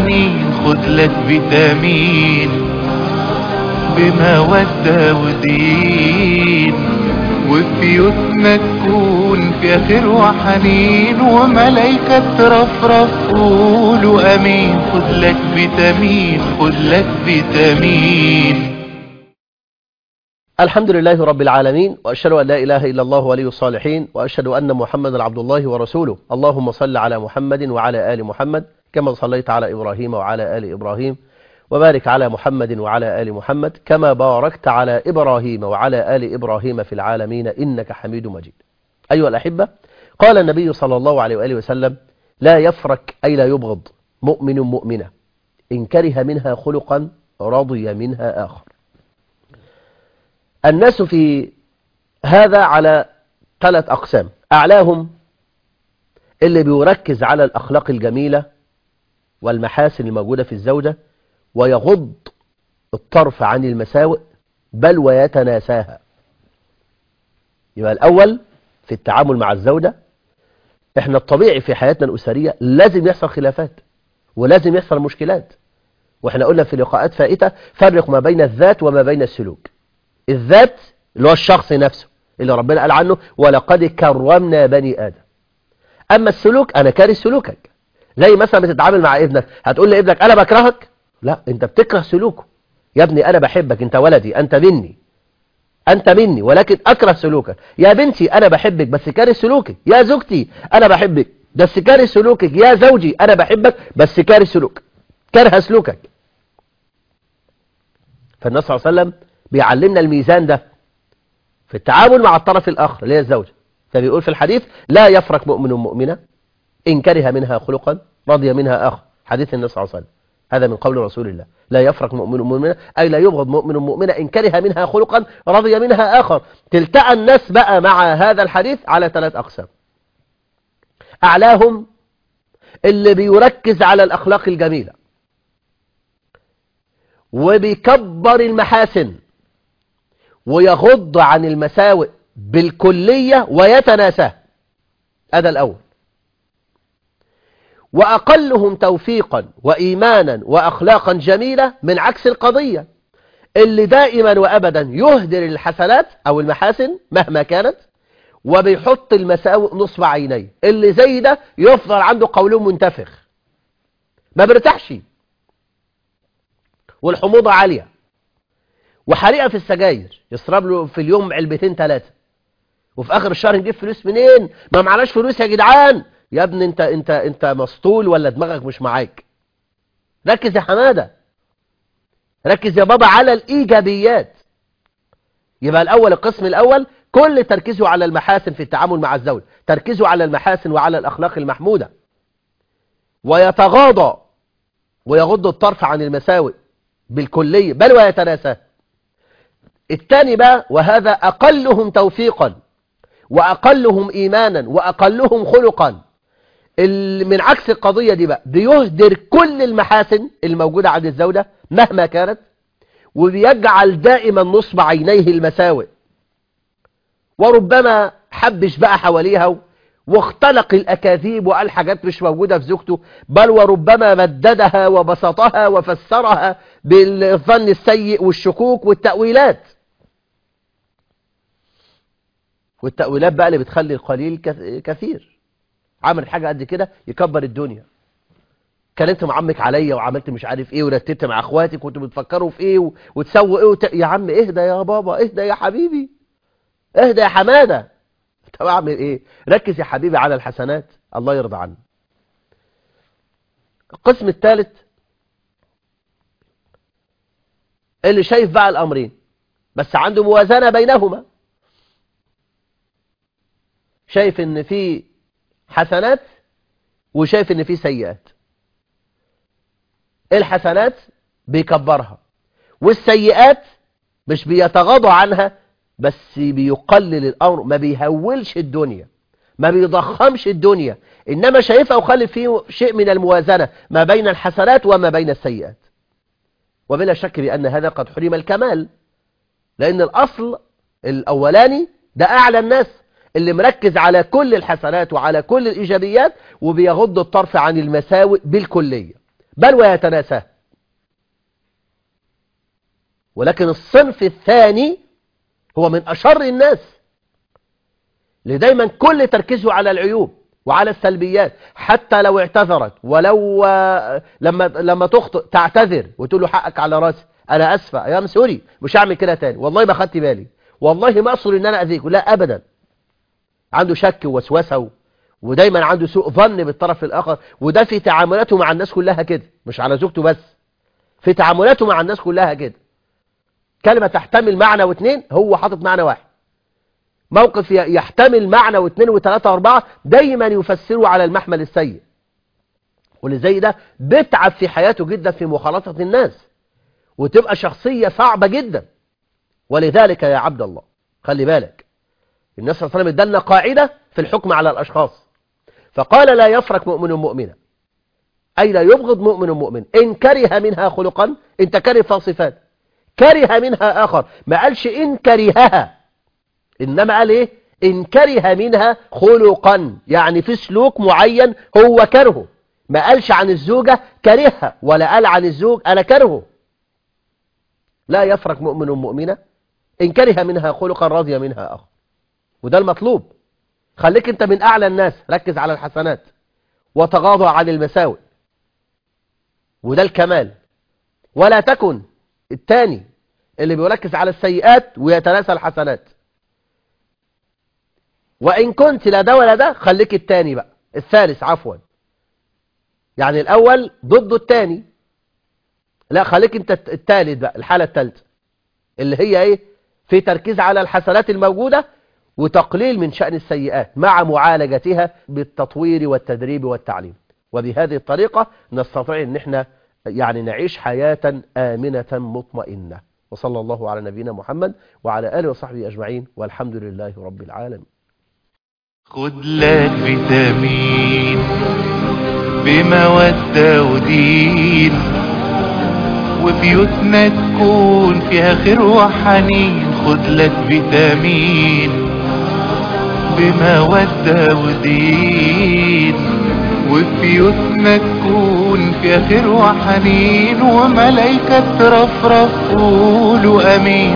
حنين خد لك فيتامين بمودة ودين وفي بيوتنا تكون في خير وحنين وملايكة ترفرف قولوا امين خد لك فيتامين خد لك فيتامين الحمد لله رب العالمين وأشهد أن لا إله إلا الله ولي الصالحين وأشهد أن محمدا عبد الله ورسوله اللهم صل على محمد وعلى آل محمد كما صليت على إبراهيم وعلى آل إبراهيم وبارك على محمد وعلى آل محمد كما باركت على إبراهيم وعلى آل إبراهيم في العالمين إنك حميد مجيد أيها الأحبة قال النبي صلى الله عليه وآله وسلم لا يفرك أي لا يبغض مؤمن مؤمنة إن كره منها خلقا رضي منها آخر الناس في هذا على ثلاث أقسام أعلاهم اللي بيركز على الأخلاق الجميلة والمحاسن الموجودة في الزوجة ويغض الطرف عن المساوئ بل ويتناساها يبقى الأول في التعامل مع الزوجة احنا الطبيعي في حياتنا الأسرية لازم يحصل خلافات ولازم يحصل مشكلات واحنا قلنا في لقاءات فائتة فرق ما بين الذات وما بين السلوك الذات اللي هو الشخص نفسه اللي ربنا قال عنه ولقد كرمنا بني آدم أما السلوك أنا كاره سلوكك زي مثلا بتتعامل مع ابنك هتقول لابنك أنا بكرهك لا أنت بتكره سلوكه يا ابني أنا بحبك أنت ولدي أنت مني أنت مني ولكن أكره سلوكك يا بنتي أنا بحبك بس كاره سلوكك يا زوجتي أنا بحبك بس كاره سلوكك يا زوجي أنا بحبك بس كاره سلوك كره سلوكك فالنبي صلى الله عليه وسلم بيعلمنا الميزان ده في التعامل مع الطرف الآخر اللي هي الزوجة فبيقول في الحديث لا يفرق مؤمن مؤمنة إن كره منها خلقا رضي منها آخر حديث النبي صلى الله عليه وسلم هذا من قول رسول الله لا يفرق مؤمن مؤمنة أي لا يبغض مؤمن مؤمنة إن كره منها خلقا رضي منها آخر تلتقى الناس بقى مع هذا الحديث على ثلاث أقسام أعلاهم اللي بيركز على الأخلاق الجميلة وبيكبر المحاسن ويغض عن المساوئ بالكلية ويتناساه هذا الأول وأقلهم توفيقا وإيمانا وأخلاقا جميلة من عكس القضية اللي دائما وأبدا يهدر الحسنات أو المحاسن مهما كانت وبيحط المساوئ نصب عينيه اللي زي ده يفضل عنده قولون منتفخ ما بيرتاحش والحموضة عالية وحريقة في السجاير يصرب له في اليوم علبتين ثلاثة وفي آخر الشهر نجيب فلوس منين ما معناش فلوس يا جدعان يا ابني انت انت انت مسطول ولا دماغك مش معاك ركز يا حمادة ركز يا بابا على الإيجابيات يبقى الأول القسم الأول كل تركيزه على المحاسن في التعامل مع الزوج تركيزه على المحاسن وعلى الأخلاق المحمودة ويتغاضى ويغض الطرف عن المساوئ بالكلية بل ويتناساه الثاني بقى وهذا أقلهم توفيقا وأقلهم إيمانا وأقلهم خلقا من عكس القضية دي بقى بيهدر كل المحاسن الموجودة عند الزوجة مهما كانت وبيجعل دائما نصب عينيه المساوئ وربما حبش بقى حواليها واختلق الأكاذيب وقال حاجات مش موجودة في زوجته بل وربما مددها وبسطها وفسرها بالظن السيء والشكوك والتأويلات والتأويلات بقى اللي بتخلي القليل كثير عمل حاجة قد كده يكبر الدنيا كلمت مع عمك عليا وعملت مش عارف ايه ورتبت مع اخواتك وانتوا بتفكروا في ايه وتسووا ايه وت... يا عم اهدى يا بابا اهدى يا حبيبي اهدى يا حمادة طب اعمل ايه ركز يا حبيبي على الحسنات الله يرضى عنه القسم الثالث اللي شايف بقى الامرين بس عنده موازنة بينهما شايف ان في حسنات وشايف ان في سيئات الحسنات بيكبرها والسيئات مش بيتغاضى عنها بس بيقلل الامر ما بيهولش الدنيا ما بيضخمش الدنيا انما شايفها وخلي فيه شيء من الموازنة ما بين الحسنات وما بين السيئات وبلا شك بأن هذا قد حرم الكمال لأن الأصل الأولاني ده أعلى الناس اللي مركز على كل الحسنات وعلى كل الإيجابيات وبيغض الطرف عن المساوئ بالكلية بل ويتناساه ولكن الصنف الثاني هو من أشر الناس اللي دايما كل تركيزه على العيوب وعلى السلبيات حتى لو اعتذرت ولو لما لما تخطئ تعتذر وتقول له حقك على راسي انا اسفه يا سوري مش هعمل كده تاني والله ما خدت بالي والله ما اقصد ان انا اذيك لا ابدا عنده شك ووسوسه و... ودايما عنده سوء ظن بالطرف الاخر وده في تعاملاته مع الناس كلها كده مش على زوجته بس في تعاملاته مع الناس كلها كده كلمه تحتمل معنى واثنين هو حاطط معنى واحد موقف يحتمل معنى واثنين وثلاثة واربعة دايما يفسره على المحمل السيء واللي زي ده بيتعب في حياته جدا في مخالطة الناس وتبقى شخصية صعبة جدا ولذلك يا عبد الله خلي بالك النبي صلى الله عليه وسلم ادالنا قاعدة في الحكم على الأشخاص فقال لا يفرك مؤمن مؤمنا أي لا يبغض مؤمن مؤمن إن كره منها خلقا إن تكره صفات كره منها آخر ما قالش إن كرهها إنما قال إيه إن كره منها خلقا يعني في سلوك معين هو كرهه ما قالش عن الزوجة كرهها ولا قال عن الزوج أنا كرهه لا يفرق مؤمن مؤمنة إن كره منها خلقا رضي منها آخر وده المطلوب خليك أنت من أعلى الناس ركز على الحسنات وتغاضى عن المساوئ وده الكمال ولا تكن الثاني اللي بيركز على السيئات ويتناسى الحسنات وإن كنت لا ده ولا ده خليك الثاني بقى الثالث عفوا يعني الأول ضده الثاني لا خليك انت الثالث بقى الحالة الثالثة اللي هي ايه في تركيز على الحسنات الموجودة وتقليل من شأن السيئات مع معالجتها بالتطوير والتدريب والتعليم وبهذه الطريقة نستطيع ان احنا يعني نعيش حياة آمنة مطمئنة وصلى الله على نبينا محمد وعلى آله وصحبه أجمعين والحمد لله رب العالمين خد لك فيتامين بمودة ودين وبيوتنا تكون فيها خير وحنين خد لك فيتامين بمودة ودين وبيوتنا تكون فيها خير وحنين وملايكة ترفرف قولوا امين